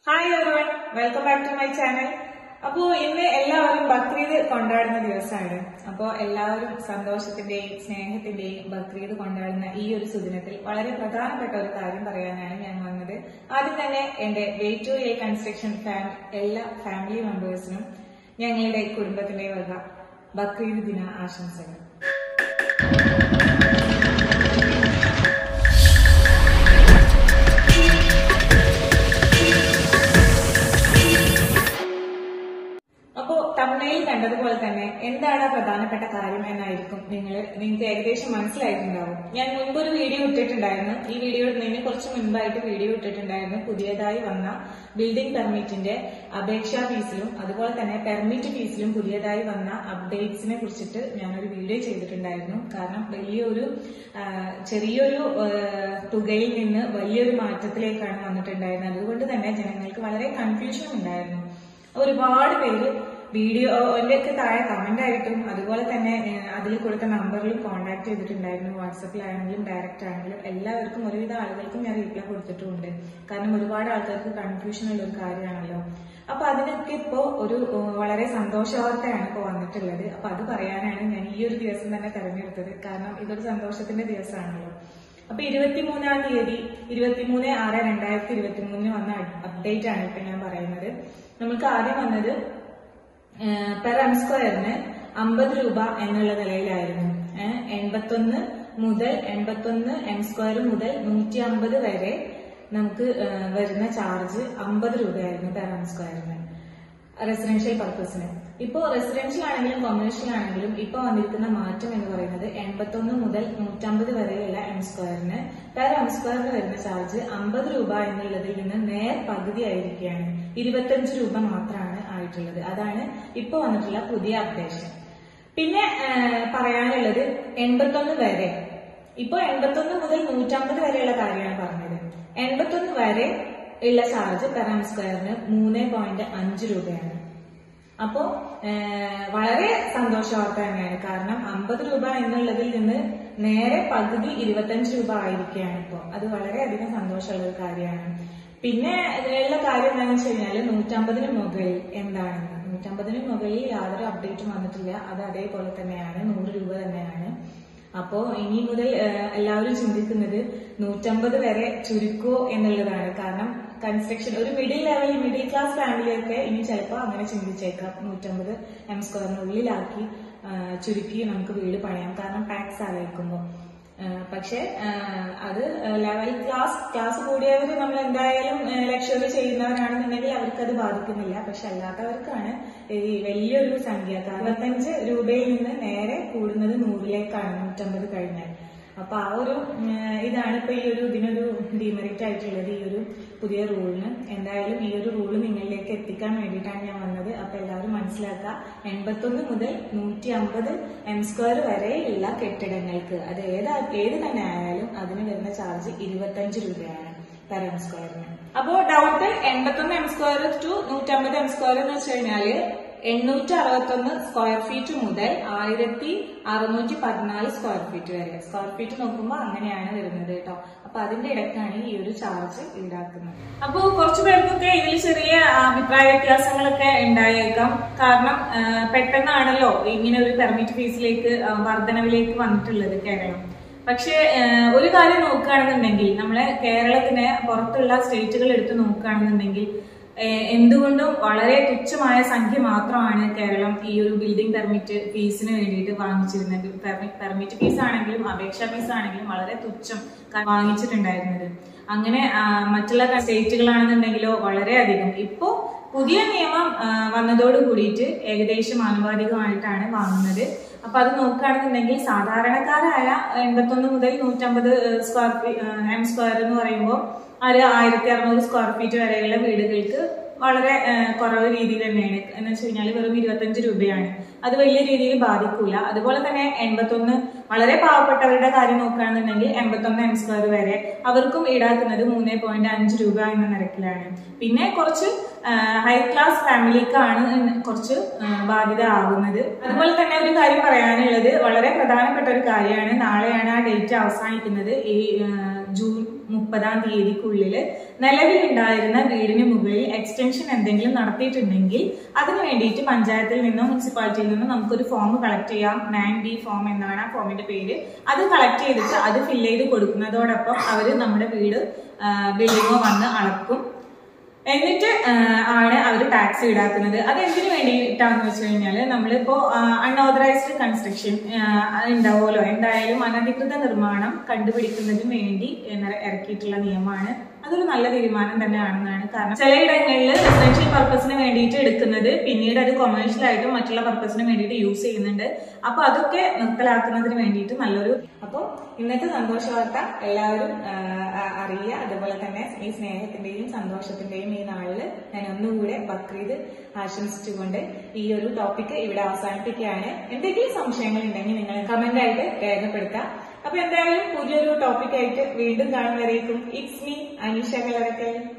hi everyone welcome back to my channel അപ്പോ ഇന്ന് എല്ലാവരും ബക്രീദ് കൊണ്ടാടുന്ന ദിവസമാണ് അപ്പോ എല്ലാവരും സന്തോഷത്തിന്റെയും സ്നേഹത്തിന്റെയും ബക്രീദ് കൊണ്ടാടുന്ന ഈ ഒരു സുദിനത്തിൽ വളരെ പ്രധാനപ്പെട്ട ഒരു കാര്യം പറയാനാണ് ഞാൻ വന്നത് ആദ്യം തന്നെ എന്റെ way to a construction firm എല്ലാ ഫാമിലി മെമ്പേഴ്സിനും ഞങ്ങളുടെ കുടുംബത്തിന്റെ വക ബക്രീദ് ദിന ആശംസകൾ അപ്പോ തമിഴിൽ കണ്ടതുപോലെ തന്നെ എന്താണ് ആ പ്രധാനപ്പെട്ട കാര്യം എന്നായിരിക്കും നിങ്ങൾ നിങ്ങൾക്ക് ഏകദേശം മനസ്സിലായിട്ടുണ്ടാവും ഞാൻ മുൻപ് ഒരു വീഡിയോ ഇട്ടിട്ടുണ്ടായിരുന്നു ഈ വീഡിയോ ഇടുന്നതിന് കുറച്ച് മുൻപായിട്ട് വീഡിയോ ഇട്ടിട്ടുണ്ടായിരുന്നു പുതിയതായി വന്ന ബിൽഡിംഗ് പെർമിറ്റിന്റെ അപേക്ഷാ ഫീസിലും അതുപോലെ തന്നെ പെർമിറ്റ് ഫീസിലും പുതിയതായി വന്ന അപ്ഡേറ്റ്സിനെ കുറിച്ചിട്ട് ഞാനൊരു വീഡിയോ ചെയ്തിട്ടുണ്ടായിരുന്നു കാരണം വലിയൊരു ആ, ചെറിയൊരു ആ, തുകയിൽ നിന്ന് വലിയൊരു മാറ്റത്തിലേക്കാണ് വന്നിട്ടുണ്ടായിരുന്നത് അതുകൊണ്ട് തന്നെ ജനങ്ങൾക്ക് വളരെ കൺഫ്യൂഷൻ ഉണ്ടായിരുന്നു ഒരുപാട് പേര് വീഡിയോയിലേക്ക് താഴെ കമന്റ് ആയിട്ടും അതുപോലെ തന്നെ ഏഹ്, അതിൽ കൊടുത്ത നമ്പറിലും കോൺടാക്ട് ചെയ്തിട്ടുണ്ടായിരുന്നു വാട്സപ്പിലാണെങ്കിലും ഡയറക്റ്റ് ആണെങ്കിലും എല്ലാവർക്കും ഒരുവിധ ആളുകൾക്കും ഞാൻ റീപ്ലൈ കൊടുത്തിട്ടുമുണ്ട് കാരണം ഒരുപാട് ആൾക്കാർക്ക് കൺഫ്യൂഷൻ ഉള്ള ഒരു കാര്യമാണല്ലോ അപ്പൊ അതിനൊക്കെ ഇപ്പോ ഒരു ഏഹ്, വളരെ സന്തോഷ വാർത്തയാണ് ഇപ്പോ വന്നിട്ടുള്ളത് അപ്പൊ അത് പറയാനാണ് ഞാൻ ഈ ഒരു ദിവസം തന്നെ തെരഞ്ഞെടുത്തത് കാരണം ഇതൊരു സന്തോഷത്തിന്റെ ദിവസമാണല്ലോ അപ്പൊ ഇരുപത്തിമൂന്നാം തീയതി ഇരുപത്തിമൂന്ന് ആറ് രണ്ടായിരത്തി ഇരുപത്തി മൂന്നിന് വന്ന അപ്ഡേറ്റ് ആണ് ഇപ്പൊ ഞാൻ പറയുന്നത് നമുക്ക് ആദ്യം വന്നത് പെർ എം സ്ക്വയറിന് അമ്പത് രൂപ എന്നുള്ള നിലയിലായിരുന്നു ഏഹ് എൺപത്തൊന്ന് മുതൽ എൺപത്തൊന്ന് എം സ്ക്വയർ മുതൽ നൂറ്റി അമ്പത് വരെ നമുക്ക് ഏഹ് വരുന്ന ചാർജ് അമ്പത് രൂപയായിരുന്നു പെർ എം സ്ക്വയറിന് റെസിഡൻഷ്യൽ പർപ്പസിന് ഇപ്പോ റെസിഡൻഷ്യൽ ആണെങ്കിലും കൊമേഴ്ഷ്യൽ ആണെങ്കിലും ഇപ്പൊ വന്നിരിക്കുന്ന മാറ്റം എന്ന് പറയുന്നത് എൺപത്തൊന്ന് മുതൽ നൂറ്റമ്പത് വരെയുള്ള എം സ്ക്വയറിന് പെർ എം സ്ക്വയറിന് വരുന്ന ചാർജ് അമ്പത് രൂപ എന്നുള്ളതിൽ നിന്ന് നേർ പകുതി ആയിരിക്കുകയാണ് ഇരുപത്തഞ്ച് രൂപ മാത്രമാണ് ആയിട്ടുള്ളത് അതാണ് ഇപ്പൊ വന്നിട്ടുള്ള പുതിയ അപ്ഡേഷൻ പിന്നെ ആ, പറയാനുള്ളത് എൺപത്തൊന്ന് വരെ ഇപ്പൊ എൺപത്തൊന്ന് മുതൽ നൂറ്റമ്പത് വരെയുള്ള കാര്യമാണ് പറഞ്ഞത് എൺപത്തൊന്ന് വരെ ഉള്ള ചാർജ് പെർ എം സ്ക്വയറിന് മൂന്ന് പോയിന്റ് അഞ്ച് രൂപയാണ് അപ്പോ ഏഹ്, വളരെ സന്തോഷ വാർത്ത തന്നെയാണ് കാരണം അമ്പത് രൂപ എന്നുള്ളതിൽ നിന്ന് നേരെ പകുതി ഇരുപത്തഞ്ച് രൂപ ആയിരിക്കുകയാണ് ഇപ്പോൾ അത് വളരെയധികം സന്തോഷമുള്ള ഒരു കാര്യമാണ് പിന്നെ ഇതിലുള്ള കാര്യം എന്താണെന്ന് വെച്ച് കഴിഞ്ഞാൽ നൂറ്റമ്പതിന് മുകളിൽ എന്താണെന്ന് നൂറ്റമ്പതിന് മുകളിൽ യാതൊരു അപ്ഡേറ്റും വന്നിട്ടില്ല അത് അതേപോലെ തന്നെയാണ് നൂറ് രൂപ തന്നെയാണ് അപ്പോ ഇനി മുതൽ ഏഹ്, എല്ലാവരും ചിന്തിക്കുന്നത് നൂറ്റമ്പത് വരെ ചുരുക്കുമോ എന്നുള്ളതാണ് കാരണം കൺസ്ട്രക്ഷൻ ഒരു മിഡിൽ ലെവൽ മിഡിൽ ക്ലാസ് ഫാമിലിയൊക്കെ ഇനി ചിലപ്പോൾ അങ്ങനെ ചിന്തിച്ചേക്കാം നൂറ്റമ്പത് എം സ്ക്വയറിനുള്ളിലാക്കി ആഹ്, ചുരുക്കി നമുക്ക് വീട് പണിയാം കാരണം ടാക്സ് ആലോചിക്കുമ്പോൾ പക്ഷെ ആഹ്, അത് ലെവൽ ക്ലാസ് ക്ലാസ് കൂടിയവർ നമ്മൾ എന്തായാലും ലക്ഷറി ചെയ്യുന്നവരാണെന്നുണ്ടെങ്കിൽ അവർക്ക് അത് ബാധിക്കുന്നില്ല പക്ഷെ അല്ലാത്തവർക്കാണ് ഈ വലിയൊരു സംഖ്യ അറുപത്തഞ്ച് രൂപയിൽ നിന്ന് നേരെ കൂടുന്നത് നൂറിലേക്കാണ് നൂറ്റമ്പത് കഴിഞ്ഞാൽ അപ്പൊ ആ ഒരു ഉം, ഇതാണ് ഇപ്പൊ ഈ ഒരു ഇതിനൊരു ഡിമെറിറ്റ് ആയിട്ടുള്ളത് ഈ ഒരു പുതിയ റൂളിന് എന്തായാലും ഈ ഒരു റൂള് നിങ്ങളിലേക്ക് എത്തിക്കാൻ വേണ്ടിയിട്ടാണ് ഞാൻ വന്നത് അപ്പൊ എല്ലാവരും മനസ്സിലാക്കുക എൺപത്തൊന്ന് മുതൽ നൂറ്റി അമ്പത് എം സ്ക്വയർ വരെയുള്ള കെട്ടിടങ്ങൾക്ക് അത് ഏതാ ഏത് തന്നെ ആയാലും അതിന് വരുന്ന ചാർജ് ഇരുപത്തഞ്ച് രൂപയാണ് പെർ എം സ്ക്വയറിന് അപ്പോ ഡൗട്ട് എൺപത്തൊന്ന് എം സ്ക്വയർ ടു നൂറ്റമ്പത് എം സ്ക്വയർ എന്ന് വെച്ച് കഴിഞ്ഞാല് എണ്ണൂറ്റി അറുപത്തൊന്ന് സ്ക്വയർ ഫീറ്റ് മുതൽ ആയിരത്തി അറുന്നൂറ്റി പതിനാല് സ്ക്വയർ ഫീറ്റ് വരെ സ്ക്വയർ ഫീറ്റ് നോക്കുമ്പോൾ അങ്ങനെയാണ് വരുന്നത് കേട്ടോ അപ്പൊ അതിന്റെ ഇടയ്ക്കാണ് ഈ ഒരു ചാർജ് ഈടാക്കുന്നത് അപ്പോ കുറച്ചു പേർക്കൊക്കെ ഇതിൽ ചെറിയ അഭിപ്രായ വ്യത്യാസങ്ങളൊക്കെ ഉണ്ടായേക്കാം കാരണം ആ, പെട്ടെന്നാണല്ലോ ഇങ്ങനെ ഒരു പെർമിറ്റ് ഫീസിലേക്ക് ആ, വർധനവിലേക്ക് വന്നിട്ടുള്ളത് കേരളം പക്ഷേ ഏഹ്, ഒരു കാര്യം നോക്കുകയാണെന്നുണ്ടെങ്കിൽ നമ്മളെ കേരളത്തിനെ പുറത്തുള്ള സ്റ്റേറ്റുകൾ എടുത്ത് നോക്കുകയാണെന്നുണ്ടെങ്കിൽ ഏഹ്, എന്തുകൊണ്ടും വളരെ തുച്ഛമായ സംഖ്യ മാത്രമാണ് കേരളം ഈ ഒരു ബിൽഡിംഗ് പെർമിറ്റ് ഫീസിന് വേണ്ടിയിട്ട് വാങ്ങിച്ചിരുന്നത് പെർമിറ്റ് പെർമിറ്റ് ഫീസ് ആണെങ്കിലും അപേക്ഷാ ഫീസ് ആണെങ്കിലും വളരെ തുച്ഛം ക- വാങ്ങിച്ചിട്ടുണ്ടായിരുന്നത് അങ്ങനെ ആ, മറ്റുള്ള സ്റ്റേറ്റുകളാണെന്നുണ്ടെങ്കിലോ വളരെയധികം ഇപ്പോ പുതിയ നിയമം ആ, വന്നതോട് കൂടിയിട്ട് ഏകദേശം ആനുപാതികമായിട്ടാണ് വാങ്ങുന്നത് അപ്പൊ അത് നോക്കുകയാണെന്നുണ്ടെങ്കിൽ സാധാരണക്കാരായ എൺപത്തൊന്ന് മുതൽ നൂറ്റമ്പത് സ്ക്വയർ എം സ്ക്വയർ എന്ന് പറയുമ്പോൾ ഒരു ആയിരത്തി അറുന്നൂറ് സ്ക്വയർ ഫീറ്റ് വരെയുള്ള വീടുകൾക്ക് വളരെ ആ, കുറവ് രീതിയിൽ തന്നെയാണ് എന്ന് വെച്ച് കഴിഞ്ഞാൽ വെറും ഇരുപത്തഞ്ച് രൂപയാണ് അത് വലിയ രീതിയിൽ ബാധിക്കൂല അതുപോലെ തന്നെ എൺപത്തൊന്ന് വളരെ പാവപ്പെട്ടവരുടെ കാര്യം നോക്കുകയാണെന്നുണ്ടെങ്കിൽ എൺപത്തൊന്ന് എം സ്ക്വയർ വരെ അവർക്കും ഈടാക്കുന്നത് മൂന്ന് പോയിന്റ് അഞ്ച് രൂപ എന്ന നിരക്കിലാണ് പിന്നെ കുറച്ച് ഹൈ ക്ലാസ് ഫാമിലിക്കാണ് കുറച്ച് ആ, ബാധ്യത ആകുന്നത് അതുപോലെ തന്നെ ഒരു കാര്യം പറയാനുള്ളത് വളരെ പ്രധാനപ്പെട്ട ഒരു കാര്യമാണ് നാളെയാണ് ആ ഡേറ്റ് അവസാനിക്കുന്നത് ഈ ആ, ജൂൺ മുപ്പതാം തീയതിക്കുള്ളിൽ നിലവിലുണ്ടായിരുന്ന വീടിന് മുകളിൽ എക്സ്റ്റൻഷൻ എന്തെങ്കിലും നടത്തിയിട്ടുണ്ടെങ്കിൽ അതിന് വേണ്ടിയിട്ട് പഞ്ചായത്തിൽ നിന്നോ മുനിസിപ്പാലിറ്റിയിൽ നിന്നോ നമുക്കൊരു ഫോം കളക്ട് ചെയ്യാം നയൻ ബി ഫോം എന്നാണ് ആ ഫോമിന്റെ പേര് അത് കളക്ട് ചെയ്തിട്ട് അത് ഫില്ല് ചെയ്ത് കൊടുക്കുന്നതോടൊപ്പം അവർ നമ്മുടെ വീട് ബിൽഡിങ്ങോ വന്ന് അളക്കും എന്നിട്ട് ആ, ആണ് അവർ ടാക്സ് ഈടാക്കുന്നത് അത് എന്തിനു വേണ്ടിയിട്ടാന്ന് വെച്ച് കഴിഞ്ഞാൽ നമ്മളിപ്പോ അൺഓതറൈസ്ഡ് കൺസ്ട്രക്ഷൻ ഉണ്ടാവുമല്ലോ എന്തായാലും അനധികൃത നിർമ്മാണം കണ്ടുപിടിക്കുന്നതിന് വേണ്ടി ഇറ- ഇറക്കിയിട്ടുള്ള നിയമമാണ് അതൊരു നല്ല തീരുമാനം തന്നെയാണെന്നാണ് കാരണം ചിലയിടങ്ങളിൽ റെസിഡൻഷ്യൽ പർപ്പസിന് വേണ്ടിയിട്ട് എടുക്കുന്നത് പിന്നീട് അത് കൊമേഴ്ഷ്യൽ ആയിട്ടും മറ്റുള്ള പർപ്പസിന് വേണ്ടിയിട്ട് യൂസ് ചെയ്യുന്നുണ്ട് അപ്പൊ അതൊക്കെ നിർത്തലാക്കുന്നതിന് വേണ്ടിയിട്ട് നല്ലൊരു അപ്പോൾ ഇന്നത്തെ സന്തോഷ വാർത്ത എല്ലാവരും ആ, ആ, അറിയുക അതുപോലെ തന്നെ ഈ സ്നേഹത്തിന്റെയും സന്തോഷത്തിന്റെയും ഈ നാളില് ഞാൻ ഒന്നുകൂടെ ബക്രീദ് ആശംസിച്ചുകൊണ്ട് ഈ ഒരു ടോപ്പിക് ഇവിടെ അവസാനിപ്പിക്കുകയാണ് എന്തെങ്കിലും സംശയങ്ങൾ ഉണ്ടെങ്കിൽ നിങ്ങൾ കമന്റ് ആയിട്ട് രേഖപ്പെടുത്താം അപ്പൊ എന്തായാലും പുതിയൊരു ടോപ്പിക് ആയിട്ട് വീണ്ടും കാണുന്നവരേക്കും ഇറ്റ്സ് മീ അനീഷ കലറക്കൽ